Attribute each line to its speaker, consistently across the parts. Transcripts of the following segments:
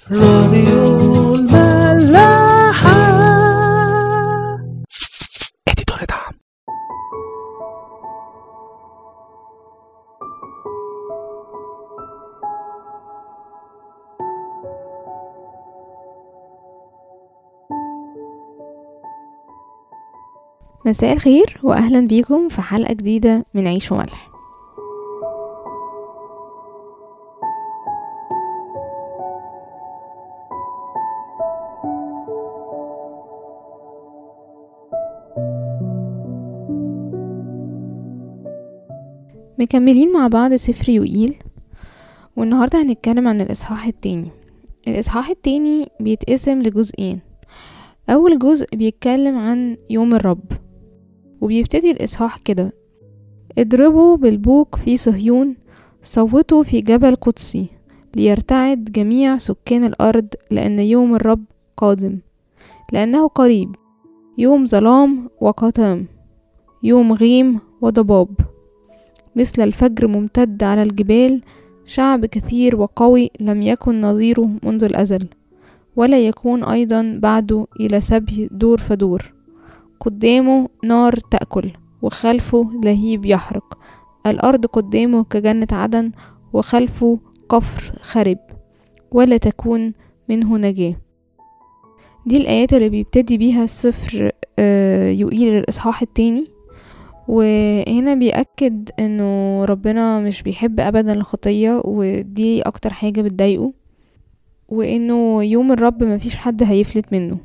Speaker 1: راديو الملاحة اديتور دعم
Speaker 2: مساء الخير واهلا بيكم في حلقه جديده من عيش وملح مكملين مع بعض سفر يوئيل والنهارده هنتكلم عن الاصحاح التاني الاصحاح التاني بيتقسم لجزئين اول جزء بيتكلم عن يوم الرب وبيبتدي الاصحاح كده اضربوا بالبوق في صهيون صوتوا في جبل قدسي ليرتعد جميع سكان الارض لان يوم الرب قادم لانه قريب يوم ظلام وقتام يوم غيم وضباب مثل الفجر ممتد على الجبال شعب كثير وقوي لم يكن نظيره منذ الازل ولا يكون أيضا بعده إلى سبي دور فدور قدامه نار تأكل وخلفه لهيب يحرق الأرض قدامه كجنة عدن وخلفه قفر خرب ولا تكون منه نجاة دي الآيات اللي بيبتدي بيها السفر آه، يقيل الإصحاح التاني وهنا بيأكد انه ربنا مش بيحب ابدا الخطية ودي اكتر حاجة بتضايقه وانه يوم الرب مفيش حد هيفلت منه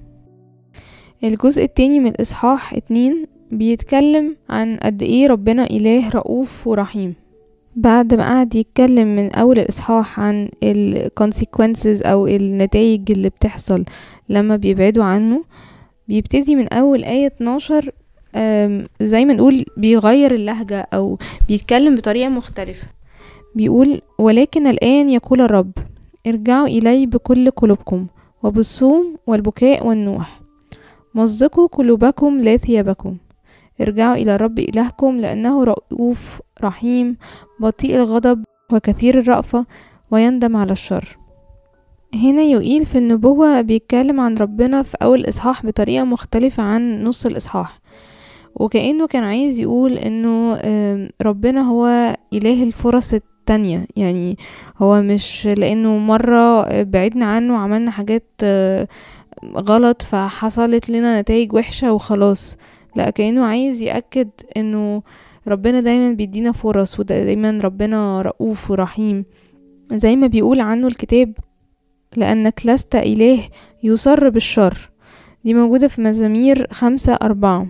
Speaker 2: الجزء التاني من الاصحاح اتنين بيتكلم عن قد ايه ربنا اله رؤوف ورحيم بعد ما قعد يتكلم من اول الاصحاح عن ال consequences او النتائج اللي بتحصل لما بيبعدوا عنه بيبتدي من اول آية 12 آم، زي ما نقول بيغير اللهجة او بيتكلم بطريقة مختلفة بيقول ولكن الآن يقول الرب ارجعوا إلي بكل قلوبكم وبالصوم والبكاء والنوح مزقوا قلوبكم لا ثيابكم ارجعوا إلى الرب إلهكم لأنه رؤوف رحيم بطيء الغضب وكثير الرأفة ويندم على الشر هنا يقيل في النبوة بيتكلم عن ربنا في أول إصحاح بطريقة مختلفة عن نص الإصحاح وكأنه كان عايز يقول إنه آم، ربنا هو إله الفرص التانية يعني هو مش لانه مرة بعدنا عنه وعملنا حاجات آه، غلط فحصلت لنا نتائج وحشة وخلاص لا كأنه عايز يأكد انه ربنا دايما بيدينا فرص ودايما ربنا رؤوف ورحيم زي ما بيقول عنه الكتاب لأنك لست إله يصر بالشر دي موجودة في مزامير خمسة أربعة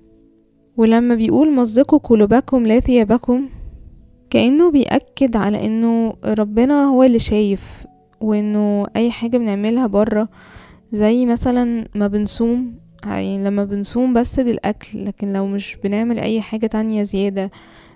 Speaker 2: ولما بيقول مزقوا قلوبكم لا ثيابكم كأنه بيأكد على انه ربنا هو اللي شايف وانه اي حاجة بنعملها برا زي مثلا ما بنصوم يعني لما بنصوم بس بالاكل لكن لو مش بنعمل اي حاجة تانية زيادة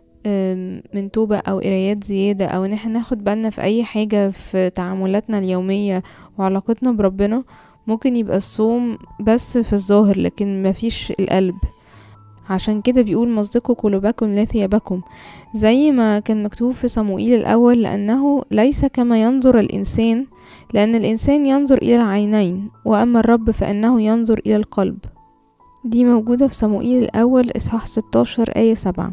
Speaker 2: أم، من توبة او قرايات زيادة او ان احنا ناخد بالنا في اي حاجة في تعاملاتنا اليومية وعلاقتنا بربنا ممكن يبقى الصوم بس في الظاهر لكن مفيش القلب عشان كده بيقول مصدقوا قلوبكم لا ثيابكم زي ما كان مكتوب في صموئيل الأول لأنه ليس كما ينظر الإنسان لأن الإنسان ينظر إلى العينين وأما الرب فإنه ينظر إلى القلب دي موجودة في صموئيل الأول إصحاح 16 آية 7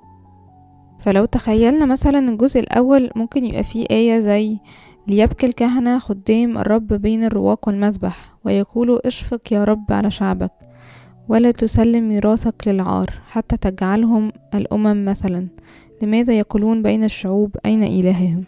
Speaker 2: فلو تخيلنا مثلا الجزء الأول ممكن يبقى فيه آية زي ليبكي الكهنة خدام الرب بين الرواق والمذبح ويقولوا اشفق يا رب على شعبك ولا تسلم ميراثك للعار حتى تجعلهم الأمم مثلا لماذا يقولون بين الشعوب أين إلههم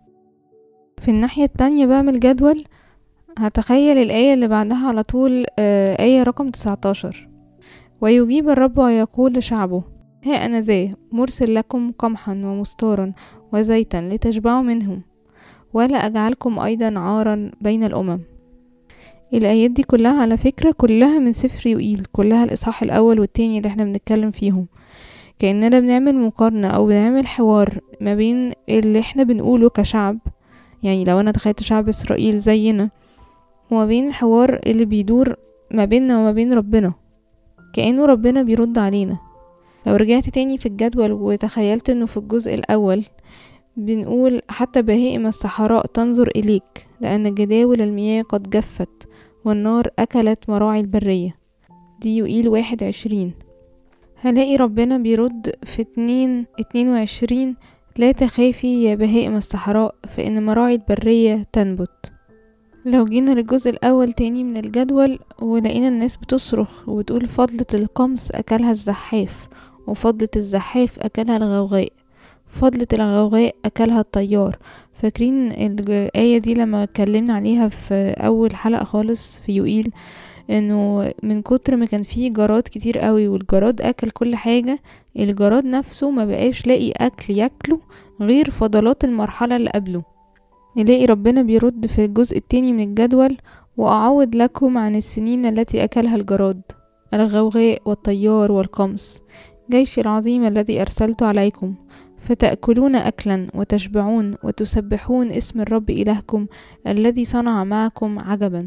Speaker 2: في الناحية التانية بقى من الجدول هتخيل الآية اللي بعدها على طول آه، آية رقم 19 ويجيب الرب ويقول لشعبه ها أنا ذا مرسل لكم قمحا ومستارا وزيتا لتشبعوا منهم ولا أجعلكم أيضا عارا بين الأمم الآيات دي كلها على فكرة كلها من سفر يوئيل كلها الإصحاح الأول والتاني اللي احنا بنتكلم فيهم كأننا بنعمل مقارنة أو بنعمل حوار ما بين اللي احنا بنقوله كشعب يعني لو أنا تخيلت شعب إسرائيل زينا وما بين الحوار اللي بيدور ما بيننا وما بين ربنا كأنه ربنا بيرد علينا لو رجعت تاني في الجدول وتخيلت انه في الجزء الأول بنقول حتى بهائم الصحراء تنظر إليك لأن جداول المياه قد جفت والنار أكلت مراعي البرية دي يقيل واحد عشرين هلاقي ربنا بيرد في اتنين اتنين وعشرين لا تخافي يا بهائم الصحراء فإن مراعي البرية تنبت لو جينا للجزء الأول تاني من الجدول ولقينا الناس بتصرخ وبتقول فضلة القمص أكلها الزحاف وفضلة الزحاف أكلها الغوغاء فضلة الغوغاء أكلها الطيار فاكرين الآية دي لما اتكلمنا عليها في أول حلقة خالص في يوئيل انه من كتر ما كان فيه جراد كتير قوي والجراد اكل كل حاجة الجراد نفسه ما بقاش لاقي اكل ياكله غير فضلات المرحلة اللي قبله نلاقي ربنا بيرد في الجزء التاني من الجدول وأعوض لكم عن السنين التي أكلها الجراد الغوغاء والطيار والقمص جيش العظيم الذي أرسلت عليكم فتأكلون أكلا وتشبعون وتسبحون اسم الرب إلهكم الذي صنع معكم عجبا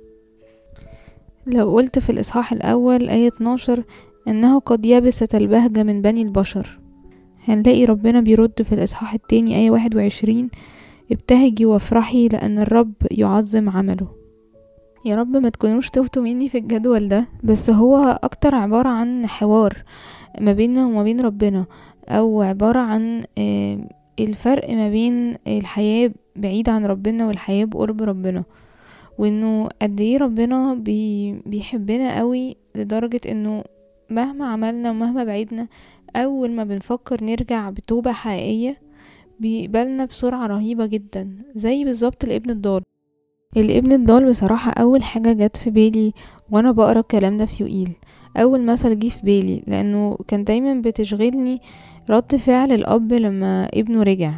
Speaker 2: لو قلت في الإصحاح الأول آية 12 أنه قد يبست البهجة من بني البشر هنلاقي ربنا بيرد في الإصحاح التاني آية 21 ابتهجي وافرحي لأن الرب يعظم عمله يا رب ما تكونوش تهتوا مني في الجدول ده بس هو أكتر عبارة عن حوار ما بيننا وما بين ربنا أو عبارة عن الفرق ما بين الحياة بعيدة عن ربنا والحياة بقرب ربنا وانه قد ايه ربنا بي بيحبنا قوي لدرجة انه مهما عملنا ومهما بعيدنا اول ما بنفكر نرجع بتوبة حقيقية بيقبلنا بسرعة رهيبة جدا زي بالظبط الابن الضال الابن الضال بصراحة أول حاجة جت في بالي وأنا بقرا الكلام ده في يوئيل أول مثل جه في بالي لأنه كان دايما بتشغلني رد فعل الأب لما ابنه رجع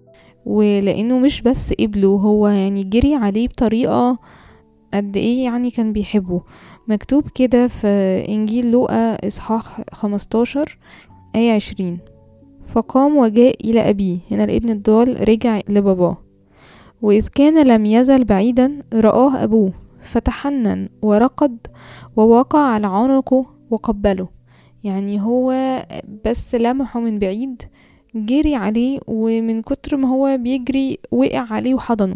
Speaker 2: ولأنه مش بس قبله هو يعني جري عليه بطريقة قد ايه يعني كان بيحبه مكتوب كده في إنجيل لوقا إصحاح خمستاشر آية عشرين فقام وجاء إلى أبيه هنا الابن الضال رجع لباباه وإذ كان لم يزل بعيدا رآه أبوه فتحنن ورقد ووقع على عنقه وقبله يعني هو بس لمحه من بعيد جري عليه ومن كتر ما هو بيجري وقع عليه وحضنه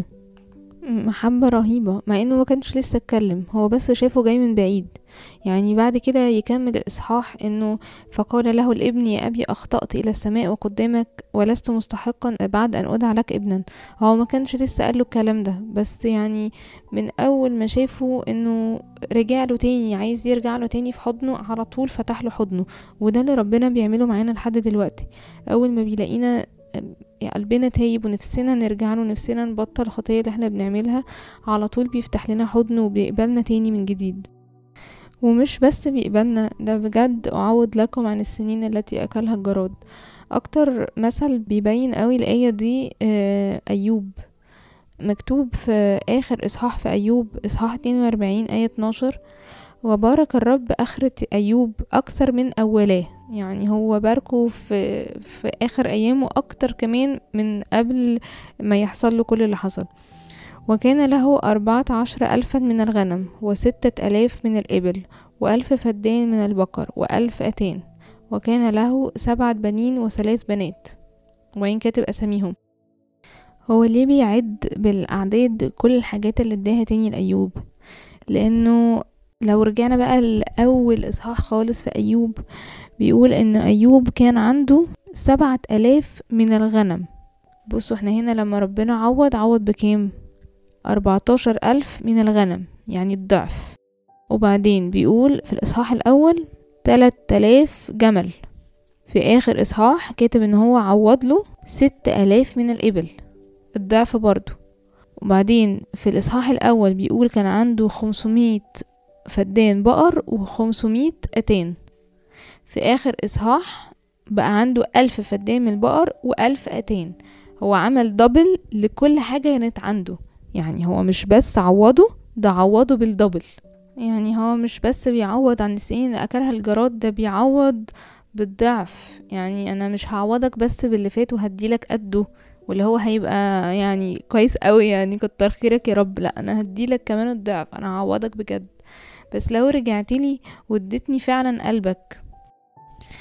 Speaker 2: محبة رهيبة مع انه ما كانش لسه اتكلم هو بس شافه جاي من بعيد يعني بعد كده يكمل الاصحاح انه فقال له الابن يا ابي اخطأت الى السماء وقدامك ولست مستحقا بعد ان ادعى لك ابنا هو ما كانش لسه قال له الكلام ده بس يعني من اول ما شافه انه رجع له تاني عايز يرجع له تاني في حضنه على طول فتح له حضنه وده اللي ربنا بيعمله معانا لحد دلوقتي اول ما بيلاقينا قلبنا تايب ونفسنا نرجع له نفسنا نبطل الخطية اللي احنا بنعملها على طول بيفتح لنا حضن وبيقبلنا تاني من جديد ومش بس بيقبلنا ده بجد أعوض لكم عن السنين التي أكلها الجراد أكتر مثل بيبين قوي الآية دي أيوب مكتوب في آخر إصحاح في أيوب إصحاح 42 آية 12 وبارك الرب آخرة أيوب أكثر من أولاه يعني هو باركه في, في آخر أيامه أكتر كمان من قبل ما يحصل له كل اللي حصل وكان له أربعة عشر ألفا من الغنم وستة ألاف من الإبل وألف فدان من البقر وألف أتان وكان له سبعة بنين وثلاث بنات وين كاتب أساميهم هو ليه بيعد بالأعداد كل الحاجات اللي اداها تاني لأيوب لأنه لو رجعنا بقى لأول إصحاح خالص في أيوب بيقول إن أيوب كان عنده سبعة ألاف من الغنم بصوا احنا هنا لما ربنا عوض عوض بكام أربعتاشر ألف من الغنم يعني الضعف وبعدين بيقول في الإصحاح الأول تلات آلاف جمل في آخر إصحاح كاتب إن هو عوض له ست آلاف من الإبل الضعف برضو وبعدين في الإصحاح الأول بيقول كان عنده خمسمية فدان بقر وخمسمية أتان في آخر إصحاح بقى عنده ألف فدان من البقر وألف أتان هو عمل دبل لكل حاجة كانت عنده يعني هو مش بس عوضه ده عوضه بالدبل يعني هو مش بس بيعوض عن السنين اللي أكلها الجراد ده بيعوض بالضعف يعني أنا مش هعوضك بس باللي فات وهديلك قده واللي هو هيبقى يعني كويس قوي يعني كتر خيرك يا رب لا انا هديلك كمان الضعف انا هعوضك بجد بس لو رجعتلي واديتني فعلا قلبك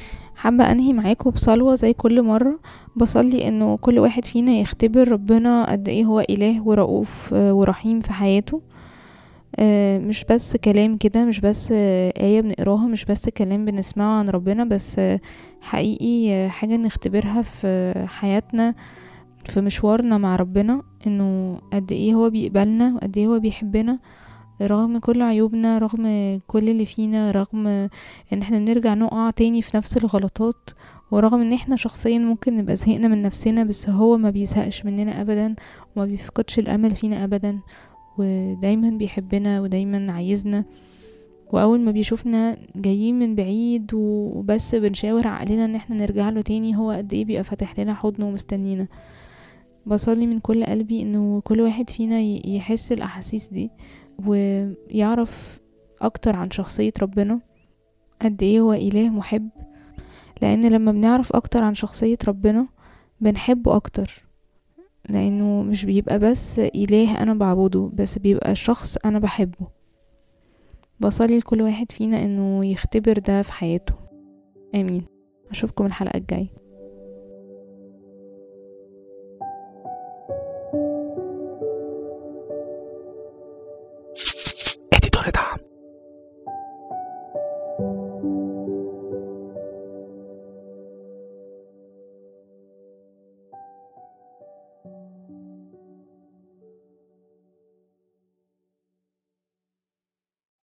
Speaker 2: حابة انهي معاكم بصلوة زي كل مرة بصلي انه كل واحد فينا يختبر ربنا قد ايه هو اله ورؤوف آه، ورحيم في حياته آه، مش بس كلام كده مش بس آه، آية بنقراها مش بس كلام بنسمعه عن ربنا بس آه، حقيقي آه، حاجة نختبرها في حياتنا في مشوارنا مع ربنا انه قد ايه هو بيقبلنا وقد ايه هو بيحبنا رغم كل عيوبنا رغم كل اللي فينا رغم ان احنا بنرجع نقع تاني في نفس الغلطات ورغم ان احنا شخصيا ممكن نبقى زهقنا من نفسنا بس هو ما بيزهقش مننا ابدا وما بيفقدش الامل فينا ابدا ودايما بيحبنا ودايما عايزنا واول ما بيشوفنا جايين من بعيد وبس بنشاور عقلنا ان احنا نرجع له تاني هو قد ايه بيبقى فاتح لنا حضنه ومستنينا بصلي من كل قلبي انه كل واحد فينا ي- يحس الاحاسيس دي ويعرف اكتر عن شخصية ربنا قد ايه هو اله محب لان لما بنعرف اكتر عن شخصية ربنا بنحبه اكتر لانه مش بيبقى بس اله انا بعبده بس بيبقى شخص انا بحبه بصلي لكل واحد فينا انه يختبر ده في حياته امين اشوفكم الحلقة الجاية
Speaker 1: اديتور دعم